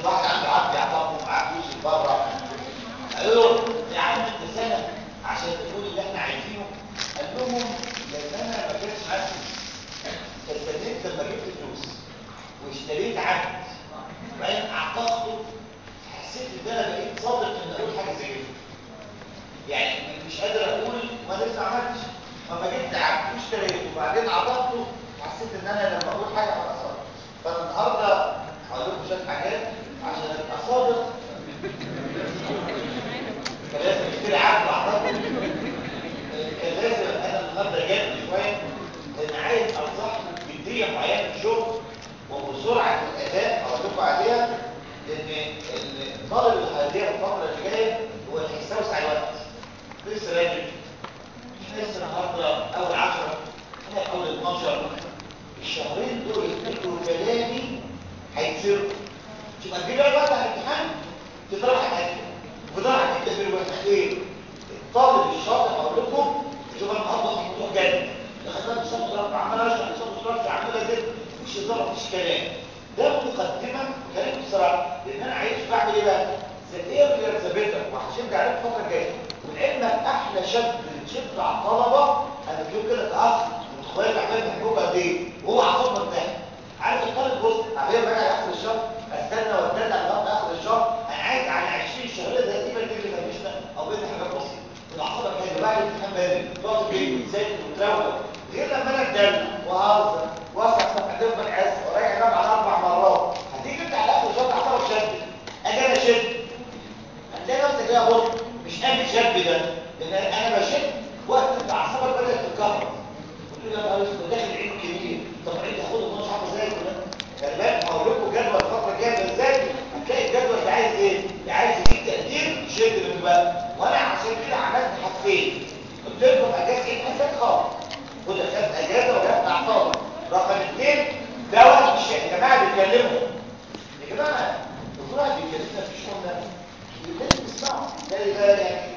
واحد عنده عبد يعطاه معاه فلوس بره قالوا له يا عم انت سنه عشان تقول اللي احنا عايزينه قال لهم لان انا ما كانش معايا فلوس فاستنيت لما جبت فلوس واشتريت عبد وبعدين اعتقته حسيت ان انا بقيت صادق ان اقول حاجه زي كده يعني مش قادر اقول وانا لسه ما عملتش فما جبت عبد واشتريته وبعدين عطفته حسيت ان انا لما اقول حاجه هبقى صادق فانا النهارده هقول لكم شويه حاجات عشان ابقى صادق كان لازم اشتري عبد واعرفه كان لازم انا النهارده جد شويه لان عايز انصحكم بجديه معينه في الشغل وبسرعه الاداء اقول لكم عليها لان الطالب اللي هيضيع الفتره اللي جايه هو اللي هيستوسع الوقت لسه راجل لسه النهارده اول 10 انا اول 12 الشهرين دول يفتكروا كلامي هيتصيروا شوف قد ايه الوقت على الامتحان تطرح حاجه وتطرح حاجه في الوقت ايه الطالب الشاطر اقول لكم شوف انا النهارده موضوع جد دخلت في صف رفع عمال اشرح صف رفع عمال ازيد مفيش هزار مفيش كلام ده مقدمه كلام بصراحه لان انا عايز بعمل ايه بقى ذا ايرلير ذا بيتر وهشجع عليك الفتره الجايه ولعلمك احلى شد تشد على الطلبه انا بجيب كده كاخ واخواتي عمال بيحبوك قد ايه وهو عصام مرتاح عارف الطالب بص عارفين بقى على اخر الشهر استنى واستنى لغايه اخر الشهر انا عايز على 20 شهر ده تقريبا تيجي تفنشنا او بين حاجات بسيطه الاعصاب كان بعد الامتحان بارد تقعد تجيب تذاكر وتروق غير لما انا اتدلع وهزر واسع صفحتين بالعز ورايح انام على اربع مرات هتيجي انت على اخر الشهر اعصابك شد اجي انا شد هتلاقي نفسك كده بص مش قابل شد ده لان انا بشد وقت انت اعصابك بدات تتكهرب قلت له يا نهار اسود داخل عيد كبير طب عيد هاخده مش عارف ازاي كده خلي بالك هقول لكم جدول الفتره الجايه ازاي هتلاقي الجدول ده عايز ايه؟ عايز يديك تقدير يشد من بقى وانا عشان كده عملت حاجتين قلت لكم اجازه ايه حاجات خالص خد خدت اجازه وجبت اعصاب رقم اثنين ده واحد مش يا جماعه بيتكلموا يا جماعه كل واحد بيتكلمنا في الشغل ده لازم تسمعوا ده ده يعني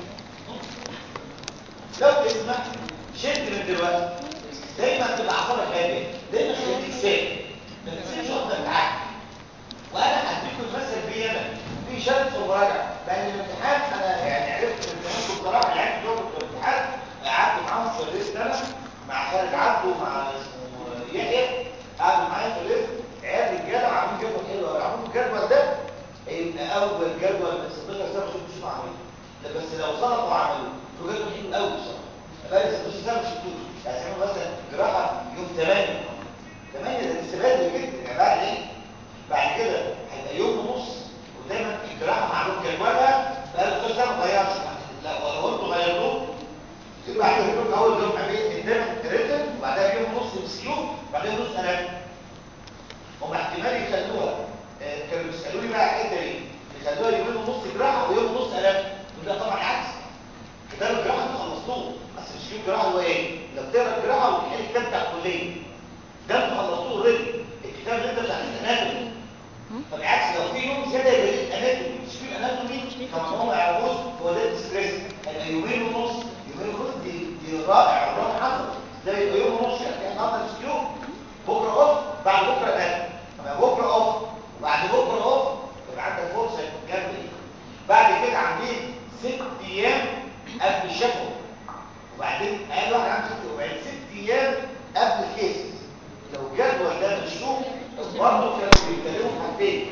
لو تسمع شد من دلوقتي دايما تبقى اعصابك هاديه دايما خليك ساكت ما تسيبش وقتك تعدي وانا هديكم المثل بي انا في شد في المراجعه لان الامتحان انا يعني عرفت الامتحان بصراحه يعني دور الامتحان قعدت معاهم في الليست انا مع خالد عبده ومع اسمه يحيى قعدوا معايا في الليست عيال رجاله عاملين جدول حلو قوي عاملين الجدول ده يبقى اول جدول من 16 سنه ما شفتوش عاملين لا بس لو صرفوا عملوه له جدول حلو قوي بصراحه بقى 16 سنه ما شفتوش يعني زي مثلا جراحه يوم 8 8 ده لسه بدري جدا يعني بعد ايه بعد كده هيبقى يوم ونص ودايما الجراحه معلوم جدولها بقى له سنه ما غيرش لا ولو انتوا غيروه يبقى هتقول اول يوم عمليه قدام ريتن وبعدها يوم ونص مسكيو وبعدين نص انام هم احتمال يخلوها آه، كانوا بيسالوني بقى الحته دي يخلوها يومين ونص جراحه ويوم ونص انام وده طبعا عكس كتاب الجراحه انتوا خلصتوه بس مش كتاب الجراحه اللي هو ايه لو بتقرا الجراحه وتحل الكتاب بتاع الكليه ده انتوا خلصتوه اوريدي الكتاب اللي انت بتاع الاناتومي فبالعكس لو في يوم زياده يبقى ليه اناتومي مش في اناتومي طب هم ما يعرفوش هو ده الستريس هيبقى يومين ونص يومين ونص دي دي رائع رائع حصل ده يبقى يوم ونص يعني النهارده مش يوم بكره اوف بعد بكره اناتومي يبقى بكره اوف وبعد بكره اوف يبقى عندك فرصه جامده دي بعد كده عاملين ست ايام قبل الشفوي وبعدين قال واحد عنده ست وبعدين ست ايام قبل الكيس لو الجدول ده مشروع برضه كانوا بيتكلموا في حاجتين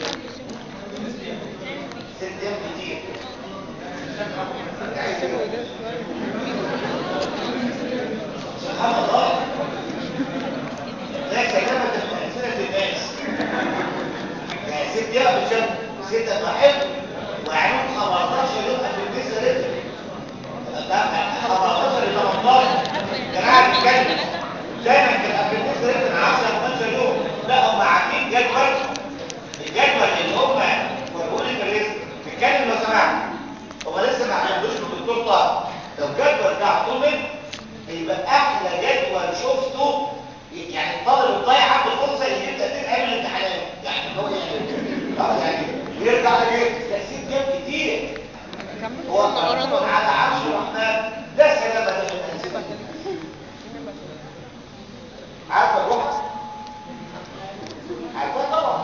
ست ايام كتير سبحان الله ده كلامك من ألسنة الناس يعني ست ايام بالشهر ست واحد وعلوم 15 يوم في الجزء رجل 15 ل 18 جماعه بيتكلم دايما كان قبل الجزء رجل 10 12 يوم لا هم عاملين جدول الجدول اللي هم ورقوا لي في الرزق بيتكلم لو سمحت هم لسه ما عملوش في الدكتور طه لو الجدول ده اعتمد يبقى احلى جدول شفته يعني الطالب الضايع عنده فرصه يجيب تقدير قبل الامتحانات يعني هو يعني اه يعني ويرجع يجيب تاثير جاب كتير هو قانون على عرش الرحمن ده سلامه ده من الانسان عارفه الروح عارفه طبعا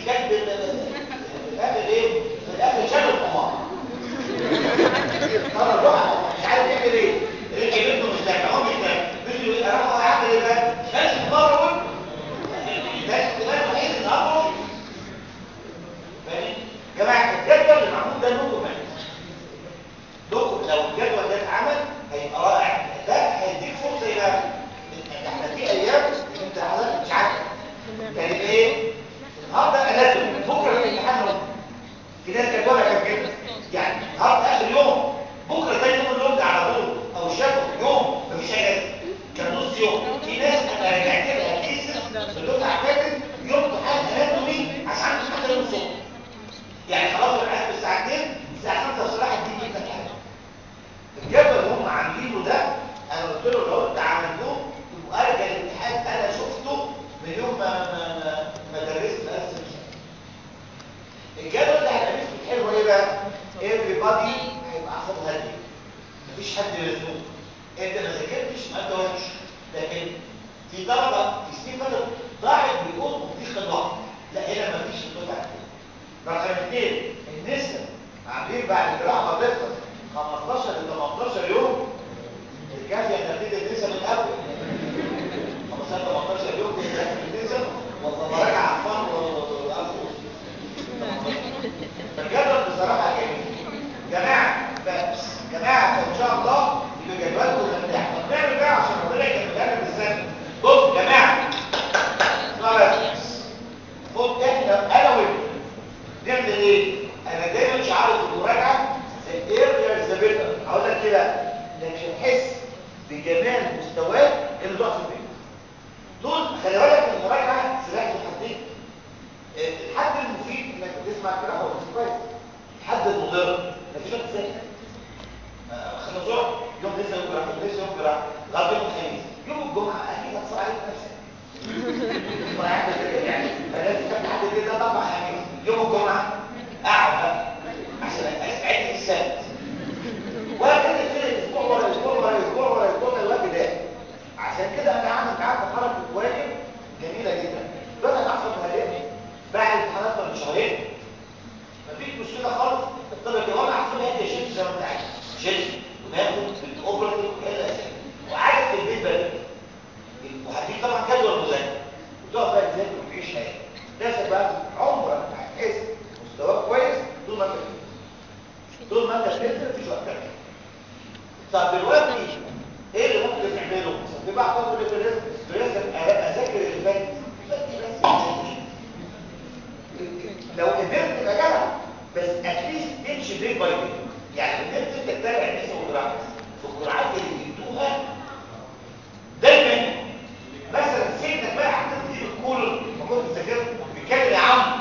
الكلب في الاخر ايه في الاخر شال الحمار طبعا الواحد مش عارف يعمل ايه رجع بنته مش نافع هو مش نافع بنته راح يعمل ايه بقى شال الحمار وقول ده الاحتمال الوحيد ان امره فاهمين جماعه الجدول اللي معمول ده دوكيمنت دوكيمنت لو الجدول ده اتعمل هيبقى رائع ده هيديك فرصه يبقى احنا في ايام انت حضرتك مش عارف كان يبقى ايه النهارده اناتومي بكره الامتحان نوم في ناس جدولها كان كده يعني النهارده اخر يوم بكره تاني يوم النوم ده على طول او الشفق يوم مفيش اجازه كان نص يوم في ناس انا رجعت لها كيسز الدفعه فاتت يوم امتحان اناتومي عشان عندي امتحان يوم الصبح يعني خلاص العيال الساعه 2 الساعه 5 الصبح دي جدا حاجه الجدول اللي هم عاملينه ده انا قلت له لو انت عملتوه تبقى ارجع الامتحان انا شفته من يوم ما ما ما, ما درست درس الجدول ده هيبقى نسبه حلوه ايه بقى؟ everybody هيبقى اعصابه هاديه مفيش حد مزنوق انت ما ذاكرتش ما انت وحش لكن في طلبه في سنين فاتت ضاعت بيقول دي خدوه لا هنا مفيش الدفعه كده رقم اثنين النساء عاملين بعد الجراحه ما تخلص 15 ل 18 يوم الكافيه تبتدي النساء من الاول 15 18 يوم دي النساء والله مراجعه اطفال والأطفال فالجدول بصراحه جميل جماعه بس جماعه ان شاء الله يبقى جدولكم مرتاح طب نعمل بقى عشان ربنا يكملها لنا بالسنه بص يا جماعه اسمعوا بس خد احنا انا وانت نعمل ايه انا دايما شعار في المراجعه الايرلير ذا بيتر هقول لك كده انك مش هتحس بجمال مستواك اللي ضعف فيه دول خلي بالك المراجعه سلاح ذو حدين الحد المفيد انك بتسمع كده هو كويس الحد المضر مفيش وقت ساكت خلينا بسرعه يوم لسه يوم جراحه لسه يوم جراحه لغايه يوم الخميس يوم الجمعه اكيد هتصل عليك نفسك وقاعد كده يعني فلازم تفتح حد كده طبعا خميس يوم الجمعه اقعد بقى عشان استعد للسبت وهكذا كده اسبوع ورا اسبوع ورا اسبوع ورا اسبوع الوقت ده عشان كده انا عامل معاك حركه واجب جميله جدا بدل احسب هديه بعد الامتحانات من شهرين مفيش مشكله خالص الطلبه الجواب احسبها هديه شيل زي ما انت عايز شيل وناخد بالاوبراتيف وكده وعادة في البيت بقى وهديك طبعا جدول مذاكره وتقعد بقى تذاكر وتعيش حياتك ده بقى عمرك هتحس مستواك كويس طول ما انت فيه طول ما انت بتنزل مفيش وقت تاني طب دلوقتي ايه اللي ممكن نعمله في بعض طب اللي في الرزق لازم اذاكر اللي فات لو قدرت تبقى جدع بس اتليست تمشي دي باي دي يعني قدرت انت تتابع الناس والجراحات في الجرعات اللي بيدوها دايما مثلا سيبك بقى حتى تجيب الكولر ما كنت ذاكرت بيتكلم يا عم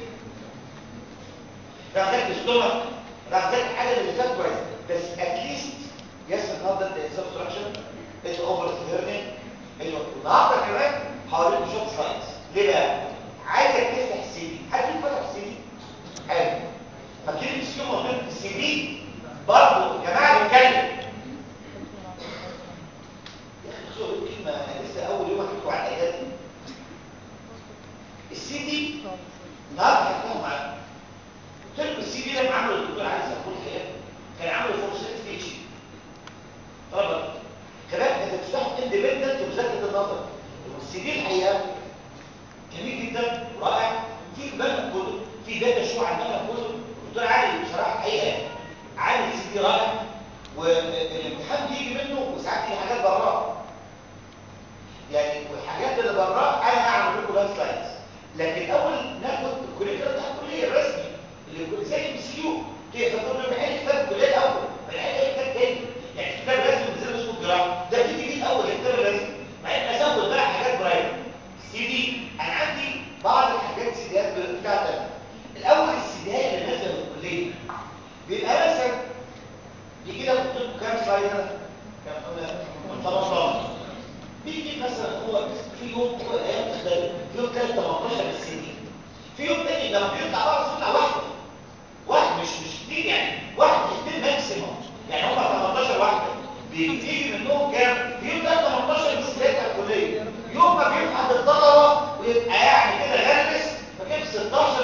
ده خدت ستومك ده خدت حاجه اللي فات كويس بس اتليست ياسر النهارده انت سبستراكشن انت اوفر هيرنينج ايوه النهارده كمان هوريكم شويه سلايدز ليه بقى عايزك تفتح السي دي حد فيكم فتح السي دي حلو فاكرين السي موجود السي دي برضه يا جماعه بنتكلم يا اخي خذوا الكلمه انا لسه اول يوم احكي على الايات دي السي دي النهارده حكيناهم معاكم قلت لكم السي دي لما عملوا الدكتور علي سبحان الحياه كان عامل فرصه ستيج طبعا كمان انت بتفتحوا اندبندنت ومذاكره النظر السي دي الحقيقه جميل جدا رائع في بالك كله في داتا شو عن بالك كله الدكتور علي بصراحه الحقيقه عامل سي دي رائع والامتحان بيجي منه وساعات في حاجات براه يعني والحاجات اللي براه انا هعمل لكم بقى سلايدز لكن اول ناخد الكوليكتور بتاع الكليه الرسمي اللي يكون زي ام سي يو كيف تقول له بحل كتاب الكليه الاول ما نحل اي كتاب تاني يعني كتاب رسمي زي اسمه الجراحه ده بيجي بيه الاول الكتاب الرسمي مع ان ازود بقى حاجات برايفت سي دي انا عندي بعض الحاجات سيديات بتاعتها الاول السيديات اللي نازله من الكليه بيبقى مثلا بيجي لك قلت لكم كام سلايد هنا كام قلنا 18 بيجي مثلا هو في يوم هو الايام تختلف في يوم تلاقي 18 بالسي دي في يوم تاني لما بيطلع بقى بيطلع واحده واحد مش مش كتير يعني واحد اثنين ماكسيموم يعني هم 18 واحده بيجي منهم كام في يوم ده 18 بالسيدات على الكليه يوم ما بيبقى عند الطلبه ويبقى يعني كده غلس فجيب 16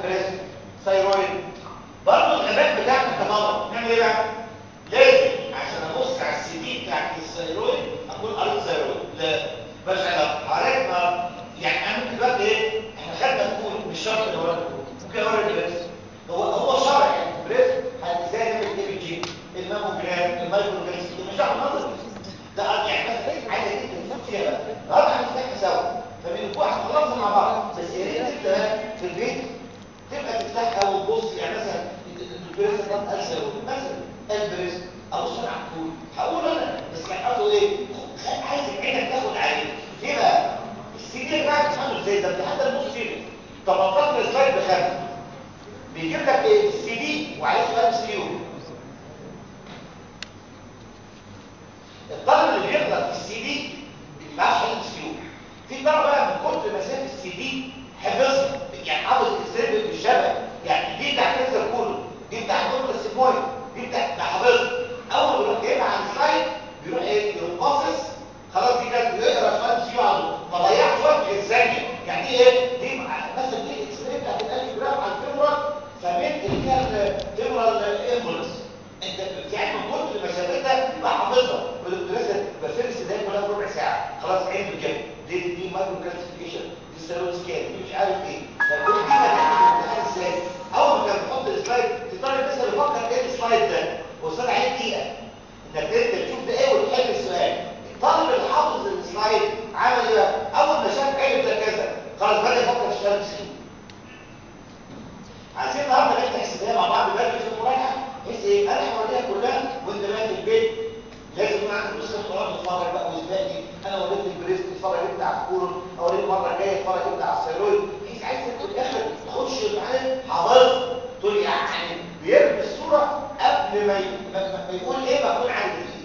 بريست ثايرويد برضه الغباء بتاعنا كطلبه نعمل ايه بقى لازم عشان ابص على السي دي بتاعت الثايرويد اكون قريت ثايرويد لا مش علاقه حضرتك ما يعني انا ممكن دلوقتي ايه احنا خدنا نقول مش شرط نوري ممكن اوري البريست هو هو شرع يعني البريست ازاي نعمل ايه بالجي الماموجرام المايكروجرام دي مش دعوه نظري ده يعني مثلا عايز اجيب تفوت فيها بقى النهارده هنفتحها سوا فمن الاسبوع هنخلصها مع بعض بس يا ريت انت في البيت تبقى تفتحها وتبص يعني مثلا البريست ده السر مثلا البريست ابص انا على الطول هقول انا بس كان قصده ايه عايز عينك تاخد عليه ليه بقى السي دي بتاعك بتعمل ازاي ده امتحان ده النص فيه طب اطلق السلايد بخمسه بيجيب لك ايه السي دي وعليه سؤال سي يو الطالب اللي بيغلط في السي دي ما معاش حل سي يو في طلبه بقى من كتر ما شاف السي دي حفظها يعني حافظ السرب بالشبه يعني دي بتاع كذا كله دي بتاع كل السيبويد دي بتاع ده حافظها اول ما بيروح جايبها على السلايد بيروح ايه يروح باصص خلاص دي كانت بيقرا سؤال سي يو على طول ما ضيعش وقت في الثانيه يعني دي ايه دي مثلا دي الاكس راي بتاعت الالف جرام على الفيمورال فمن اللي فيها الفيمورال امبولس انت يعني من كتر ما شافتها يبقى حافظها والدراسه بفرس ده كلها في ربع ساعه خلاص عين بكام دي دي مايكرو كلاسيفيكيشن دي سيرون سكان دي مش عارف ايه فكل دي هتعمل الامتحان ازاي اول ما كان بيحط السلايد في طالب لسه بيفكر ايه السلايد ده واستنى عليه دقيقه انك انت تشوف ده ايه وتحل السؤال الطالب اللي حافظ السلايد عمل ايه اول ما شاف علم ده كذا خلاص بدا يفكر في السؤال بسهوله عايزين النهارده نفتح السباق مع بعض بدري في المراجعه بحيث ايه انا هوريها كلها وانت بقى في البيت لازم يكون عندك نسخه قرار تتفرج بقى وسباقي انا وريت البريست اتفرج انت على الكورون اوريك المره الجايه اتفرج انت على الثيرويد بحيث عايز في الاخر تخش معاه حافظ تقول يعني بيرمي الصوره قبل ما, ي... ما... ما يقول ايه بكون عارف ايه